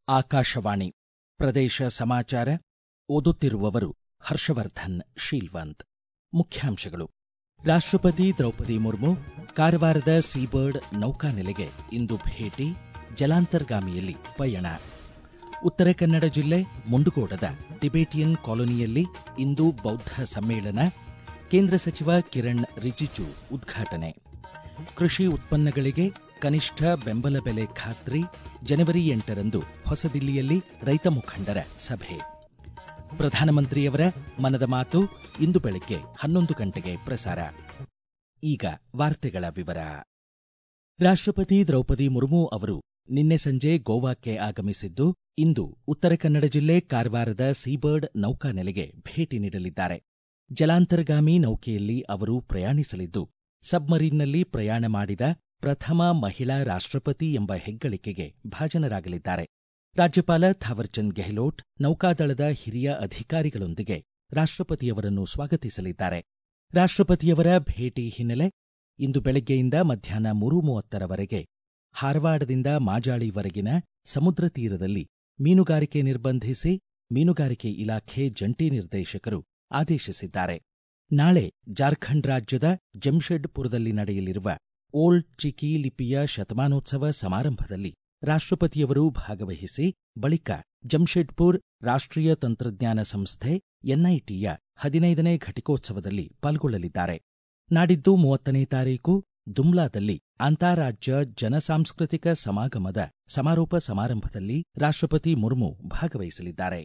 ಆಕಾಶವಾಣಿ ಪ್ರದೇಶ ಸಮಾಚಾರ ಓದುತ್ತಿರುವವರು ಹರ್ಷವರ್ಧನ್ ಶೀಲ್ವಂತ್ ಮುಖ್ಯಾಂಶಗಳು ರಾಷ್ಟ್ರಪತಿ ದ್ರೌಪದಿ ಮುರ್ಮು ಕಾರವಾರದ ಸೀಬರ್ಡ್ ನೌಕಾನೆಲೆಗೆ ಇಂದು ಭೇಟಿ ಜಲಾಂತರ್ಗಾಮಿಯಲ್ಲಿ ಪಯಣ ಉತ್ತರ ಕನ್ನಡ ಜಿಲ್ಲೆ ಮುಂಡಗೋಡದ ಟಿಬೇಟಿಯನ್ ಕಾಲೋನಿಯಲ್ಲಿ ಇಂದು ಬೌದ್ಧ ಸಮ್ಮೇಳನ ಕೇಂದ್ರ ಸಚಿವ ಕಿರಣ್ ರಿಜಿಜು ಉದ್ಘಾಟನೆ ಕೃಷಿ ಉತ್ಪನ್ನಗಳಿಗೆ ಕನಿಷ್ಠ ಬೆಂಬಲ ಬೆಲೆ ಖಾತ್ರಿ ಜನವರಿ ಎಂಟರಂದು ಹೊಸದಿಲ್ಲಿಯಲ್ಲಿ ರೈತ ಮುಖಂಡರ ಸಭೆ ಪ್ರಧಾನಮಂತ್ರಿಯವರ ಮನದ ಮಾತು ಇಂದು ಬೆಳಗ್ಗೆ ಹನ್ನೊಂದು ಗಂಟೆಗೆ ಪ್ರಸಾರ ಈಗ ವಾರ್ತೆಗಳ ವಿವರ ರಾಷ್ಟ್ರಪತಿ ದ್ರೌಪದಿ ಮುರ್ಮು ಅವರು ನಿನ್ನೆ ಸಂಜೆ ಗೋವಾಕ್ಕೆ ಆಗಮಿಸಿದ್ದು ಇಂದು ಉತ್ತರ ಕನ್ನಡ ಜಿಲ್ಲೆ ಕಾರವಾರದ ಸೀಬರ್ಡ್ ನೌಕಾನೆಲೆಗೆ ಭೇಟಿ ನೀಡಲಿದ್ದಾರೆ ಜಲಾಂತರ್ಗಾಮಿ ನೌಕೆಯಲ್ಲಿ ಅವರು ಪ್ರಯಾಣಿಸಲಿದ್ದು ಸಬ್ಮರೀನ್ನಲ್ಲಿ ಪ್ರಯಾಣ ಮಾಡಿದ ಪ್ರಥಮ ಮಹಿಳಾ ರಾಷ್ಟ್ರಪತಿ ಎಂಬ ಹೆಗ್ಗಳಿಕೆಗೆ ಭಾಜನರಾಗಲಿದ್ದಾರೆ ರಾಜ್ಯಪಾಲ ಥಾವರ್ಚಂದ್ ಗೆಹ್ಲೋಟ್ ನೌಕಾದಳದ ಹಿರಿಯ ಅಧಿಕಾರಿಗಳೊಂದಿಗೆ ರಾಷ್ಟ್ರಪತಿಯವರನ್ನು ಸ್ವಾಗತಿಸಲಿದ್ದಾರೆ ರಾಷ್ಟ್ರಪತಿಯವರ ಭೇಟಿ ಹಿನ್ನೆಲೆ ಇಂದು ಬೆಳಗ್ಗೆಯಿಂದ ಮಧ್ಯಾಹ್ನ ಮೂರು ಮೂವತ್ತರವರೆಗೆ ಹಾರವಾಡದಿಂದ ಮಾಜಾಳಿವರೆಗಿನ ಸಮುದ್ರ ತೀರದಲ್ಲಿ ಮೀನುಗಾರಿಕೆ ನಿರ್ಬಂಧಿಸಿ ಮೀನುಗಾರಿಕೆ ಇಲಾಖೆ ಜಂಟಿ ನಿರ್ದೇಶಕರು ಆದೇಶಿಸಿದ್ದಾರೆ ನಾಳೆ ಜಾರ್ಖಂಡ್ ರಾಜ್ಯದ ಜಮ್ಶೆಡ್ಪುರದಲ್ಲಿ ನಡೆಯಲಿರುವ ಓಲ್ಡ್ ಚಿಕಿ ಲಿಪಿಯ ಶತಮಾನೋತ್ಸವ ಸಮಾರಂಭದಲ್ಲಿ ರಾಷ್ಟ್ರಪತಿಯವರು ಭಾಗವಹಿಸಿ ಬಳಿಕ ಜಮ್ಶೆಡ್ಪುರ್ ರಾಷ್ಟ್ರೀಯ ತಂತ್ರಜ್ಞಾನ ಸಂಸ್ಥೆ ಎನ್ಐಟಿಯ ಹದಿನೈದನೇ ಘಟಿಕೋತ್ಸವದಲ್ಲಿ ಪಾಲ್ಗೊಳ್ಳಲಿದ್ದಾರೆ ನಾಡಿದ್ದು ಮೂವತ್ತನೇ ತಾರೀಕು ದುಮ್ಲಾದಲ್ಲಿ ಅಂತಾರಾಜ್ಯ ಜನಸಾಂಸ್ಕೃತಿಕ ಸಮಾಗಮದ ಸಮಾರೋಪ ಸಮಾರಂಭದಲ್ಲಿ ರಾಷ್ಟ್ರಪತಿ ಮುರ್ಮು ಭಾಗವಹಿಸಲಿದ್ದಾರೆ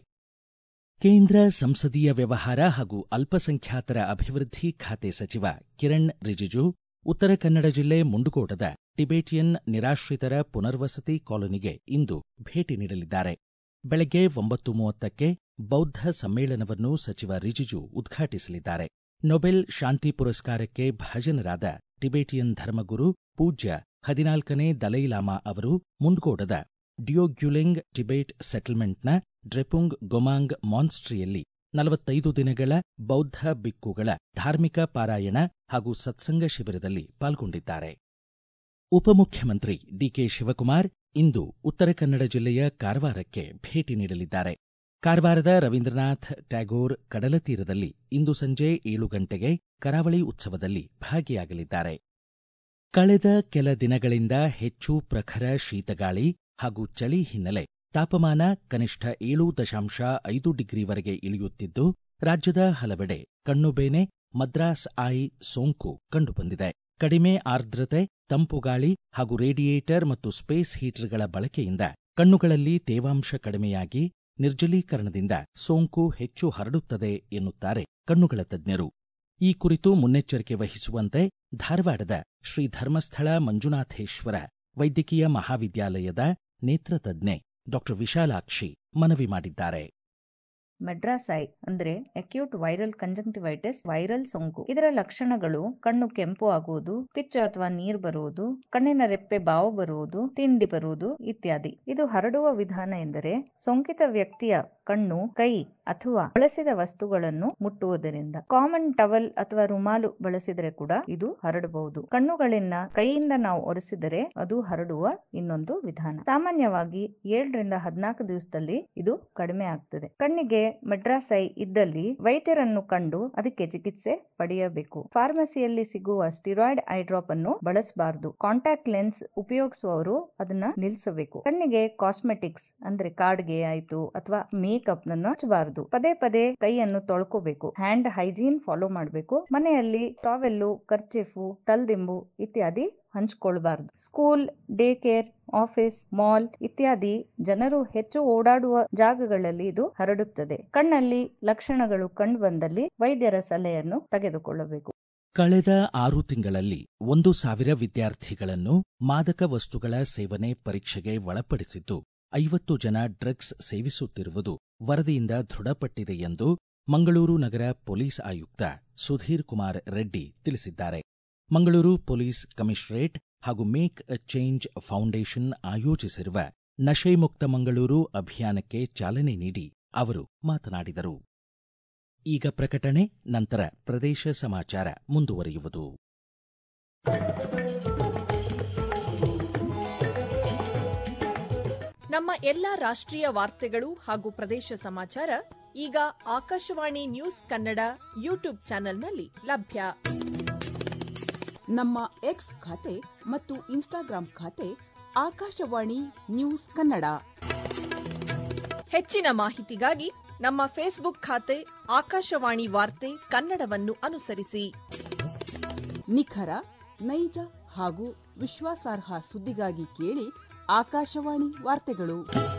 ಕೇಂದ್ರ ಸಂಸದೀಯ ವ್ಯವಹಾರ ಹಾಗೂ ಅಲ್ಪಸಂಖ್ಯಾತರ ಅಭಿವೃದ್ಧಿ ಖಾತೆ ಸಚಿವ ಕಿರಣ್ ರಿಜಿಜು ಉತ್ತರ ಕನ್ನಡ ಜಿಲ್ಲೆ ಮುಂಡಗೋಡದ ಟಿಬೇಟಿಯನ್ ನಿರಾಶ್ರಿತರ ಪುನರ್ವಸತಿ ಕಾಲೋನಿಗೆ ಇಂದು ಭೇಟಿ ನೀಡಲಿದ್ದಾರೆ ಬೆಳಗ್ಗೆ ಒಂಬತ್ತು ಮೂವತ್ತಕ್ಕೆ ಬೌದ್ಧ ಸಮ್ಮೇಳನವನ್ನು ಸಚಿವ ರಿಜಿಜು ಉದ್ಘಾಟಿಸಲಿದ್ದಾರೆ ನೊಬೆಲ್ ಶಾಂತಿ ಪುರಸ್ಕಾರಕ್ಕೆ ಭಾಜನರಾದ ಟಿಬೇಟಿಯನ್ ಧರ್ಮಗುರು ಪೂಜ್ಯ ಹದಿನಾಲ್ಕನೇ ದಲೈಲಾಮಾ ಅವರು ಮುಂಡಗೋಡದ ಡಿಯೋಗ್ಯುಲೆಂಗ್ ಟಿಬೇಟ್ ಸೆಟಲ್ಮೆಂಟ್ನ ಡ್ರೆಪುಂಗ್ ಗೊಮಾಂಗ್ ಮಾನ್ಸ್ಟ್ರಿಯಲ್ಲಿ ನಲವತ್ತೈದು ದಿನಗಳ ಬೌದ್ಧ ಬಿಕ್ಕುಗಳ ಧಾರ್ಮಿಕ ಪಾರಾಯಣ ಹಾಗೂ ಸತ್ಸಂಗ ಶಿಬಿರದಲ್ಲಿ ಪಾಲ್ಗೊಂಡಿದ್ದಾರೆ ಉಪಮುಖ್ಯಮಂತ್ರಿ ಡಿಕೆ ಶಿವಕುಮಾರ್ ಇಂದು ಉತ್ತರ ಕನ್ನಡ ಜಿಲ್ಲೆಯ ಕಾರವಾರಕ್ಕೆ ಭೇಟಿ ನೀಡಲಿದ್ದಾರೆ ಕಾರವಾರದ ರವೀಂದ್ರನಾಥ್ ಟ್ಯಾಗೋರ್ ಕಡಲತೀರದಲ್ಲಿ ಇಂದು ಸಂಜೆ ಏಳು ಗಂಟೆಗೆ ಕರಾವಳಿ ಉತ್ಸವದಲ್ಲಿ ಭಾಗಿಯಾಗಲಿದ್ದಾರೆ ಕಳೆದ ಕೆಲ ದಿನಗಳಿಂದ ಹೆಚ್ಚು ಪ್ರಖರ ಶೀತಗಾಳಿ ಹಾಗೂ ಚಳಿ ಹಿನ್ನೆಲೆ ತಾಪಮಾನ ಕನಿಷ್ಠ ಏಳು ದಶಾಂಶ ಐದು ಡಿಗ್ರಿವರೆಗೆ ಇಳಿಯುತ್ತಿದ್ದು ರಾಜ್ಯದ ಹಲವೆಡೆ ಕಣ್ಣುಬೇನೆ ಮದ್ರಾಸ್ ಐ ಸೋಂಕು ಕಂಡುಬಂದಿದೆ ಕಡಿಮೆ ಆರ್ದ್ರತೆ ತಂಪುಗಾಳಿ ಹಾಗೂ ರೇಡಿಯೇಟರ್ ಮತ್ತು ಸ್ಪೇಸ್ ಹೀಟರ್ಗಳ ಬಳಕೆಯಿಂದ ಕಣ್ಣುಗಳಲ್ಲಿ ತೇವಾಂಶ ಕಡಿಮೆಯಾಗಿ ನಿರ್ಜಲೀಕರಣದಿಂದ ಸೋಂಕು ಹೆಚ್ಚು ಹರಡುತ್ತದೆ ಎನ್ನುತ್ತಾರೆ ಕಣ್ಣುಗಳ ತಜ್ಞರು ಈ ಕುರಿತು ಮುನ್ನೆಚ್ಚರಿಕೆ ವಹಿಸುವಂತೆ ಧಾರವಾಡದ ಶ್ರೀ ಧರ್ಮಸ್ಥಳ ಮಂಜುನಾಥೇಶ್ವರ ವೈದ್ಯಕೀಯ ಮಹಾವಿದ್ಯಾಲಯದ ನೇತ್ರತಜ್ಞೆ ಡಾಕ್ಟರ್ ವಿಶಾಲಾಕ್ಷಿ ಮನವಿ ಮಾಡಿದ್ದಾರೆ ಮೆಡ್ರಾಸ್ ಐ ಅಂದ್ರೆ ಅಕ್ಯೂಟ್ ವೈರಲ್ ಕಂಜಂಕ್ಟಿವೈಟಿಸ್ ವೈರಲ್ ಸೋಂಕು ಇದರ ಲಕ್ಷಣಗಳು ಕಣ್ಣು ಕೆಂಪು ಆಗುವುದು ಪಿಚ್ಚು ಅಥವಾ ನೀರು ಬರುವುದು ಕಣ್ಣಿನ ರೆಪ್ಪೆ ಬಾವು ಬರುವುದು ತಿಂಡಿ ಬರುವುದು ಇತ್ಯಾದಿ ಇದು ಹರಡುವ ವಿಧಾನ ಎಂದರೆ ಸೋಂಕಿತ ವ್ಯಕ್ತಿಯ ಕಣ್ಣು ಕೈ ಅಥವಾ ಬಳಸಿದ ವಸ್ತುಗಳನ್ನು ಮುಟ್ಟುವುದರಿಂದ ಕಾಮನ್ ಟವಲ್ ಅಥವಾ ರುಮಾಲು ಬಳಸಿದರೆ ಕೂಡ ಇದು ಹರಡಬಹುದು ಕಣ್ಣುಗಳಿಂದ ಕೈಯಿಂದ ನಾವು ಒರೆಸಿದರೆ ಅದು ಹರಡುವ ಇನ್ನೊಂದು ವಿಧಾನ ಸಾಮಾನ್ಯವಾಗಿ ಏಳರಿಂದ ಹದಿನಾಲ್ಕು ದಿವಸದಲ್ಲಿ ಇದು ಕಡಿಮೆ ಆಗ್ತದೆ ಕಣ್ಣಿಗೆ ಮೆಡ್ರಾಸೈ ಇದ್ದಲ್ಲಿ ವೈದ್ಯರನ್ನು ಕಂಡು ಅದಕ್ಕೆ ಚಿಕಿತ್ಸೆ ಪಡೆಯಬೇಕು ಫಾರ್ಮಸಿಯಲ್ಲಿ ಸಿಗುವ ಸ್ಟಿರಾಯ್ಡ್ ಐ ಡ್ರಾಪ್ ಅನ್ನು ಬಳಸಬಾರದು ಕಾಂಟ್ಯಾಕ್ಟ್ ಲೆನ್ಸ್ ಉಪಯೋಗಿಸುವವರು ಅದನ್ನ ನಿಲ್ಲಿಸಬೇಕು ಕಣ್ಣಿಗೆ ಕಾಸ್ಮೆಟಿಕ್ಸ್ ಅಂದ್ರೆ ಕಾಡ್ಗೆ ಆಯ್ತು ಅಥವಾ ಮೇಕಪ್ ನನ್ನ ಹಚ್ಚಬಾರದು ಪದೇ ಪದೇ ಕೈಯನ್ನು ತೊಳ್ಕೋಬೇಕು ಹ್ಯಾಂಡ್ ಹೈಜೀನ್ ಫಾಲೋ ಮಾಡಬೇಕು ಮನೆಯಲ್ಲಿ ಟಾವೆಲ್ಲು ಕರ್ಚಿಫು ತಲ್ದಿಂಬು ಇತ್ಯಾದಿ ಹಂಚ್ಕೊಳ್ಬಾರ್ದು school daycare office mall ಇತ್ಯಾದಿ ಜನರು ಹೆಚ್ಚು ಓಡಾಡುವ ಜಾಗಗಳಲ್ಲಿ ಇದು ಹರಡುತ್ತದೆ ಕಣ್ಣಲ್ಲಿ ಲಕ್ಷಣಗಳು ಕಂಡು ಬಂದಲ್ಲಿ ವೈದ್ಯರ ಸಲಹೆಯನ್ನು ತೆಗೆದುಕೊಳ್ಳಬೇಕು ಕಳೆದ ಆರು ತಿಂಗಳಲ್ಲಿ ಒಂದು ಸಾವಿರ ವಿದ್ಯಾರ್ಥಿಗಳನ್ನು ಮಾದಕ ವಸ್ತುಗಳ ಸೇವನೆ ಪರೀಕ್ಷೆಗೆ ಒಳಪಡಿಸಿದ್ದು ಐವತ್ತು ಜನ ಡ್ರಗ್ಸ್ ಸೇವಿಸುತ್ತಿರುವುದು ವರದಿಯಿಂದ ದೃಢಪಟ್ಟಿದೆ ಎಂದು ಮಂಗಳೂರು ನಗರ ಪೊಲೀಸ್ ಆಯುಕ್ತ ಸುಧೀರ್ ಕುಮಾರ್ ರೆಡ್ಡಿ ತಿಳಿಸಿದ್ದಾರೆ ಮಂಗಳೂರು ಪೊಲೀಸ್ ಕಮಿಷನರೇಟ್ ಹಾಗೂ ಮೇಕ್ ಅ ಚೇಂಜ್ ಫೌಂಡೇಶನ್ ಆಯೋಜಿಸಿರುವ ನಶೆ ಮುಕ್ತ ಮಂಗಳೂರು ಅಭಿಯಾನಕ್ಕೆ ಚಾಲನೆ ನೀಡಿ ಅವರು ಮಾತನಾಡಿದರು ಈಗ ಪ್ರಕಟಣೆ ನಂತರ ಪ್ರದೇಶ ಸಮಾಚಾರ ಮುಂದುವರಿಯುವುದು ನಮ್ಮ ಎಲ್ಲ ರಾಷ್ಟ್ರೀಯ ವಾರ್ತೆಗಳು ಹಾಗೂ ಪ್ರದೇಶ ಸಮಾಚಾರ ಈಗ ಆಕಾಶವಾಣಿ ನ್ಯೂಸ್ ಕನ್ನಡ ಯೂಟ್ಯೂಬ್ ಚಾನೆಲ್ನಲ್ಲಿ ಲಭ್ಯ ನಮ್ಮ ಎಕ್ಸ್ ಖಾತೆ ಮತ್ತು ಇನ್ಸ್ಟಾಗ್ರಾಂ ಖಾತೆ ಆಕಾಶವಾಣಿ ನ್ಯೂಸ್ ಕನ್ನಡ ಹೆಚ್ಚಿನ ಮಾಹಿತಿಗಾಗಿ ನಮ್ಮ ಫೇಸ್ಬುಕ್ ಖಾತೆ ಆಕಾಶವಾಣಿ ವಾರ್ತೆ ಕನ್ನಡವನ್ನು ಅನುಸರಿಸಿ ನಿಖರ ನೈಜ ಹಾಗೂ ವಿಶ್ವಾಸಾರ್ಹ ಸುದ್ದಿಗಾಗಿ ಕೇಳಿ ಆಕಾಶವಾಣಿ ವಾರ್ತೆಗಳು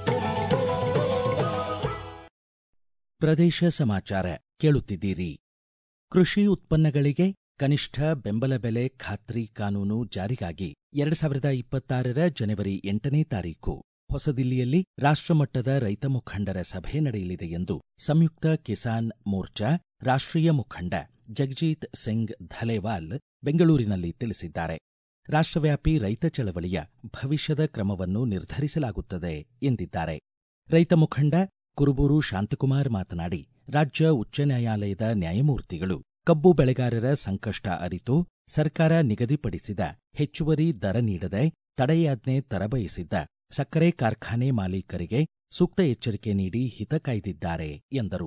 ಪ್ರದೇಶ ಸಮಾಚಾರ ಕೇಳುತ್ತಿದ್ದೀರಿ ಕೃಷಿ ಉತ್ಪನ್ನಗಳಿಗೆ ಕನಿಷ್ಠ ಬೆಂಬಲ ಬೆಲೆ ಖಾತ್ರಿ ಕಾನೂನು ಜಾರಿಗಾಗಿ ಎರಡು ಸಾವಿರದ ಇಪ್ಪತ್ತಾರರ ಜನವರಿ ಎಂಟನೇ ತಾರೀಕು ಹೊಸದಿಲ್ಲಿಯಲ್ಲಿ ರಾಷ್ಟ್ರಮಟ್ಟದ ರೈತ ಮುಖಂಡರ ಸಭೆ ನಡೆಯಲಿದೆ ಎಂದು ಸಂಯುಕ್ತ ಕಿಸಾನ್ ಮೋರ್ಚಾ ರಾಷ್ಟ್ರೀಯ ಮುಖಂಡ ಜಗಜೀತ್ ಸಿಂಗ್ ಧಲೇವಾಲ್ ಬೆಂಗಳೂರಿನಲ್ಲಿ ತಿಳಿಸಿದ್ದಾರೆ ರಾಷ್ಟ್ರವ್ಯಾಪಿ ರೈತ ಚಳವಳಿಯ ಭವಿಷ್ಯದ ಕ್ರಮವನ್ನು ನಿರ್ಧರಿಸಲಾಗುತ್ತದೆ ಎಂದಿದ್ದಾರೆ ರೈತ ಮುಖಂಡ ಕುರುಬೂರು ಶಾಂತಕುಮಾರ್ ಮಾತನಾಡಿ ರಾಜ್ಯ ಉಚ್ಚ ನ್ಯಾಯಾಲಯದ ನ್ಯಾಯಮೂರ್ತಿಗಳು ಕಬ್ಬು ಬೆಳೆಗಾರರ ಸಂಕಷ್ಟ ಅರಿತು ಸರ್ಕಾರ ನಿಗದಿಪಡಿಸಿದ ಹೆಚ್ಚುವರಿ ದರ ನೀಡದೆ ತಡೆಯಾಜ್ಞೆ ತರಬಯಸಿದ್ದ ಸಕ್ಕರೆ ಕಾರ್ಖಾನೆ ಮಾಲೀಕರಿಗೆ ಸೂಕ್ತ ಎಚ್ಚರಿಕೆ ನೀಡಿ ಹಿತ ಕಾಯ್ದಿದ್ದಾರೆ ಎಂದರು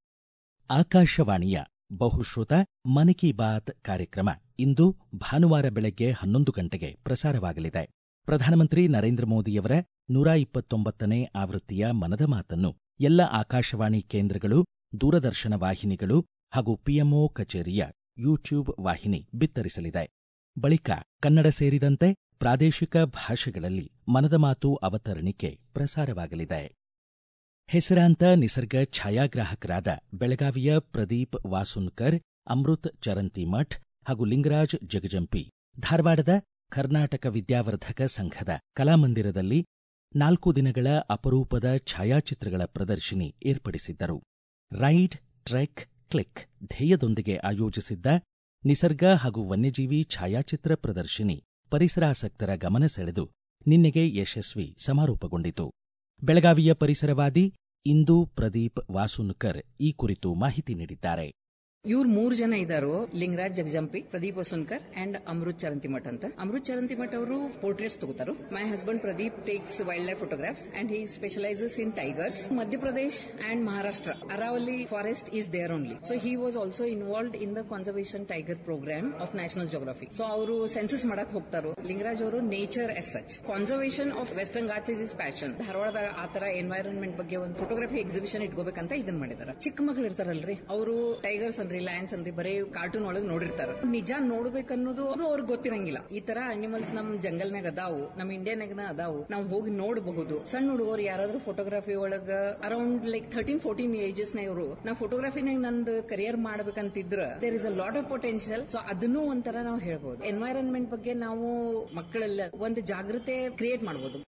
ಆಕಾಶವಾಣಿಯ ಬಹುಶ್ರುತ ಮನ್ ಕಿ ಬಾತ್ ಕಾರ್ಯಕ್ರಮ ಇಂದು ಭಾನುವಾರ ಬೆಳಗ್ಗೆ ಹನ್ನೊಂದು ಗಂಟೆಗೆ ಪ್ರಸಾರವಾಗಲಿದೆ ಪ್ರಧಾನಮಂತ್ರಿ ನರೇಂದ್ರ ಮೋದಿಯವರ ನೂರ ಇಪ್ಪತ್ತೊಂಬತ್ತನೇ ಆವೃತ್ತಿಯ ಮನದ ಮಾತನ್ನು ಎಲ್ಲ ಆಕಾಶವಾಣಿ ಕೇಂದ್ರಗಳು ದೂರದರ್ಶನ ವಾಹಿನಿಗಳು ಹಾಗೂ ಪಿಎಂಒ ಕಚೇರಿಯ ಯೂಟ್ಯೂಬ್ ವಾಹಿನಿ ಬಿತ್ತರಿಸಲಿದೆ ಬಳಿಕ ಕನ್ನಡ ಸೇರಿದಂತೆ ಪ್ರಾದೇಶಿಕ ಭಾಷೆಗಳಲ್ಲಿ ಮನದ ಮಾತು ಅವತರಣಿಕೆ ಪ್ರಸಾರವಾಗಲಿದೆ ಹೆಸರಾಂತ ನಿಸರ್ಗ ಛಾಯಾಗ್ರಾಹಕರಾದ ಬೆಳಗಾವಿಯ ಪ್ರದೀಪ್ ವಾಸುನ್ಕರ್ ಅಮೃತ್ ಚರಂತಿಮಠ್ ಹಾಗೂ ಲಿಂಗರಾಜ್ ಜಗಜಂಪಿ ಧಾರವಾಡದ ಕರ್ನಾಟಕ ವಿದ್ಯಾವರ್ಧಕ ಸಂಘದ ಕಲಾಮಂದಿರದಲ್ಲಿ ನಾಲ್ಕು ದಿನಗಳ ಅಪರೂಪದ ಛಾಯಾಚಿತ್ರಗಳ ಪ್ರದರ್ಶಿನಿ ಏರ್ಪಡಿಸಿದ್ದರು ರೈಡ್ ಟ್ರೆಕ್ ಕ್ಲಿಕ್ ಧ್ಯೇಯದೊಂದಿಗೆ ಆಯೋಜಿಸಿದ್ದ ನಿಸರ್ಗ ಹಾಗೂ ವನ್ಯಜೀವಿ ಛಾಯಾಚಿತ್ರ ಪ್ರದರ್ಶಿನಿ ಪರಿಸರಾಸಕ್ತರ ಗಮನ ಸೆಳೆದು ನಿನ್ನೆಗೆ ಯಶಸ್ವಿ ಸಮಾರೋಪಗೊಂಡಿತು ಬೆಳಗಾವಿಯ ಪರಿಸರವಾದಿ ಇಂದು ಪ್ರದೀಪ್ ವಾಸುನ್ಕರ್ ಈ ಕುರಿತು ಮಾಹಿತಿ ನೀಡಿದ್ದಾರೆ ಇವ್ರು ಮೂರ್ ಜನ ಇದ್ದಾರು ಲಿಂಗರಾಜ್ ಜಗಜಂಪಿ ಪ್ರದೀಪ್ ವಸುನ್ಕರ್ ಅಂಡ್ ಅಮೃತ್ ಚರಂತಿಮಠ್ ಅಂತ ಅಮೃತ್ ಚರಂತಿಮಠ್ ಅವರು ಪೋರ್ಟ್ರೇಟ್ಸ್ ತಗೋತಾರು my husband Pradeep takes wildlife photographs and he specialises in tigers Madhya Pradesh and Maharashtra Aravali forest is there only so he was also involved in the conservation tiger programme of national geography so ಅವರು census ಮಾಡಕ್ ಹೋಗ್ತಾರೋ ಲಿಂಗರಾಜ್ ಅವರು nature as such conservation of Western Ghats is is passion ಧಾರವಾಡದಾಗ ಆ ತರ environment ಬಗ್ಗೆ ಒಂದು photography exhibition ಇಟ್ಕೋಬೇಕಂತ ಇದನ್ನ ಮಾಡಿದಾರೆ ಚಿಕ್ಕ ಮಗಳು ಇರ್ತಾರಲ್ರಿ ಅವರು ಟೈಗರ್ಸ್ ಅನ್ರಿ ಲಯನ್ಸ್ ಅನ್ರಿ ಬರೀ ಕಾರ್ಟೂನ್ ಒಳಗೆ ನೋಡಿರ್ತಾರ ನಿಜ ನೋಡ್ಬೇಕನ್ನೋದು ಅದು ಅವ್ರಿಗೆ ಗೊತ್ತಿರಂಗಿಲ್ಲ ಈ ತರ ಅನಿಮಲ್ಸ್ ನಮ್ ಜಂಗಲ್ನಾಗ ಅದಾವು ನಮ್ ಇಂಡಿಯಾನಾಗ ಅದಾವು ನಾವು ಹೋಗಿ ನೋಡಬಹುದು ಸಣ್ಣ ಹುಡುಗರು ಯಾರಾದ್ರೂ ಫೋಟೋಗ್ರಫಿ ಒಳಗ around like thirteen fourteen ages ನವರು ನಾವು ಫೋಟೋಗ್ರಫಿನಾಗ ನಂದು ಕರಿಯರ್ ಮಾಡ್ಬೇಕಂತಿದ್ರ there is a lot of potential so ಅದನ್ನೂ ಒಂಥರ ನಾವು ಹೇಳ್ಬೋದು ಎನ್ವೈರನ್ಮೆಂಟ್ ಬಗ್ಗೆ ನಾವು ಮಕ್ಕಳೆಲ್ಲ ಒಂದು ಜಾಗೃತೆ ಕ್ರಿಯೇಟ್ ಮಾಡಬಹುದು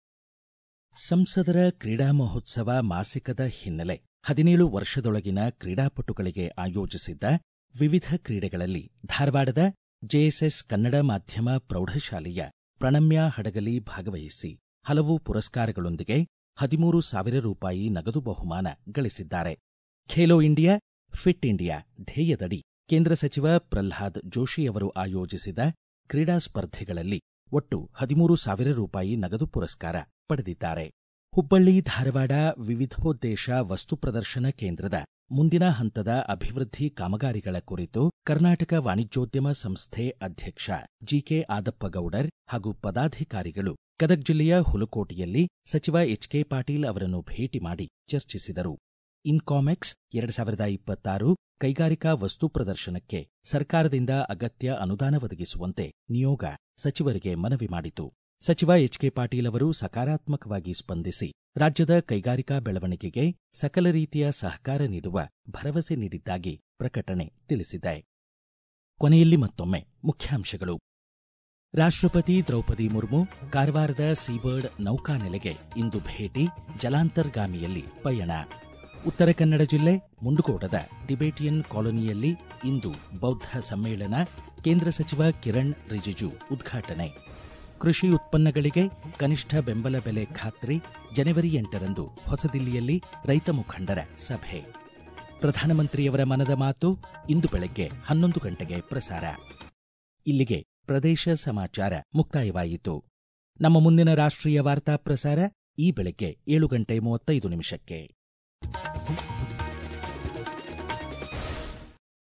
ಸಂಸದರ ಕ್ರೀಡಾ ಮಹೋತ್ಸವ ಮಾಸಿಕದ ಹಿನ್ನೆಲೆ ಹದಿನೇಳು ವರ್ಷದೊಳಗಿನ ಕ್ರೀಡಾಪಟುಗಳಿಗೆ ಆಯೋಜಿಸಿದ್ದ ವಿವಿಧ ಕ್ರೀಡೆಗಳಲ್ಲಿ ಧಾರವಾಡದ ಜೆಎಸ್ಎಸ್ ಕನ್ನಡ ಮಾಧ್ಯಮ ಪ್ರೌಢಶಾಲೆಯ ಪ್ರಣಮ್ಯ ಹಡಗಲಿ ಭಾಗವಹಿಸಿ ಹಲವು ಪುರಸ್ಕಾರಗಳೊಂದಿಗೆ ಹದಿಮೂರು ಸಾವಿರ ರೂಪಾಯಿ ನಗದು ಬಹುಮಾನ ಗಳಿಸಿದ್ದಾರೆ ಖೇಲೋ ಇಂಡಿಯಾ ಫಿಟ್ ಇಂಡಿಯಾ ಧ್ಯೇಯದಡಿ ಕೇಂದ್ರ ಸಚಿವ ಪ್ರಲ್ಹಾದ್ ಜೋಶಿಯವರು ಆಯೋಜಿಸಿದ ಕ್ರೀಡಾ ಸ್ಪರ್ಧೆಗಳಲ್ಲಿ ಒಟ್ಟು ಹದಿಮೂರು ಸಾವಿರ ರೂಪಾಯಿ ನಗದು ಪುರಸ್ಕಾರ ಪಡೆದಿದ್ದಾರೆ ಹುಬ್ಬಳ್ಳಿ ಧಾರವಾಡ ವಿವಿಧೋದ್ದೇಶ ವಸ್ತು ಪ್ರದರ್ಶನ ಕೇಂದ್ರದ ಮುಂದಿನ ಹಂತದ ಅಭಿವೃದ್ಧಿ ಕಾಮಗಾರಿಗಳ ಕುರಿತು ಕರ್ನಾಟಕ ವಾಣಿಜ್ಯೋದ್ಯಮ ಸಂಸ್ಥೆ ಅಧ್ಯಕ್ಷ ಜಿಕೆ ಆದಪ್ಪಗೌಡರ್ ಹಾಗೂ ಪದಾಧಿಕಾರಿಗಳು ಗದಗ ಜಿಲ್ಲೆಯ ಹುಲಕೋಟೆಯಲ್ಲಿ ಸಚಿವ ಎಚ್ಕೆ ಪಾಟೀಲ್ ಅವರನ್ನು ಭೇಟಿ ಮಾಡಿ ಚರ್ಚಿಸಿದರು ಇನ್ಕಾಮೆಕ್ಸ್ ಎರಡು ಸಾವಿರದ ಇಪ್ಪತ್ತಾರು ಕೈಗಾರಿಕಾ ವಸ್ತು ಪ್ರದರ್ಶನಕ್ಕೆ ಸರ್ಕಾರದಿಂದ ಅಗತ್ಯ ಅನುದಾನ ಒದಗಿಸುವಂತೆ ನಿಯೋಗ ಸಚಿವರಿಗೆ ಮನವಿ ಮಾಡಿತು ಸಚಿವ ಎಚ್ಕೆ ಪಾಟೀಲ್ ಅವರು ಸಕಾರಾತ್ಮಕವಾಗಿ ಸ್ಪಂದಿಸಿ ರಾಜ್ಯದ ಕೈಗಾರಿಕಾ ಬೆಳವಣಿಗೆಗೆ ಸಕಲ ರೀತಿಯ ಸಹಕಾರ ನೀಡುವ ಭರವಸೆ ನೀಡಿದ್ದಾಗಿ ಪ್ರಕಟಣೆ ತಿಳಿಸಿದೆ ಕೊನೆಯಲ್ಲಿ ಮತ್ತೊಮ್ಮೆ ಮುಖ್ಯಾಂಶಗಳು ರಾಷ್ಟ್ರಪತಿ ದ್ರೌಪದಿ ಮುರ್ಮು ಕಾರವಾರದ ಸೀಬರ್ಡ್ ನೌಕಾನೆಲೆಗೆ ಇಂದು ಭೇಟಿ ಜಲಾಂತರ್ಗಾಮಿಯಲ್ಲಿ ಪಯಣ ಉತ್ತರ ಕನ್ನಡ ಜಿಲ್ಲೆ ಮುಂಡಗೋಡದ ಟಿಬೇಟಿಯನ್ ಕಾಲೋನಿಯಲ್ಲಿ ಇಂದು ಬೌದ್ಧ ಸಮ್ಮೇಳನ ಕೇಂದ್ರ ಸಚಿವ ಕಿರಣ್ ರಿಜಿಜು ಉದ್ಘಾಟನೆ ಕೃಷಿ ಉತ್ಪನ್ನಗಳಿಗೆ ಕನಿಷ್ಠ ಬೆಂಬಲ ಬೆಲೆ ಖಾತ್ರಿ ಜನವರಿ ಎಂಟರಂದು ಹೊಸದಿಲ್ಲಿಯಲ್ಲಿ ರೈತ ಮುಖಂಡರ ಸಭೆ ಪ್ರಧಾನಮಂತ್ರಿಯವರ ಮನದ ಮಾತು ಇಂದು ಬೆಳಗ್ಗೆ ಹನ್ನೊಂದು ಗಂಟೆಗೆ ಪ್ರಸಾರ ಇಲ್ಲಿಗೆ ಪ್ರದೇಶ ಸಮಾಚಾರ ಮುಕ್ತಾಯವಾಯಿತು ನಮ್ಮ ಮುಂದಿನ ರಾಷ್ಟ್ರೀಯ ವಾರ್ತಾ ಪ್ರಸಾರ ಈ ಬೆಳಗ್ಗೆ ಏಳು ಗಂಟೆ ಮೂವತ್ತೈದು ನಿಮಿಷಕ್ಕೆ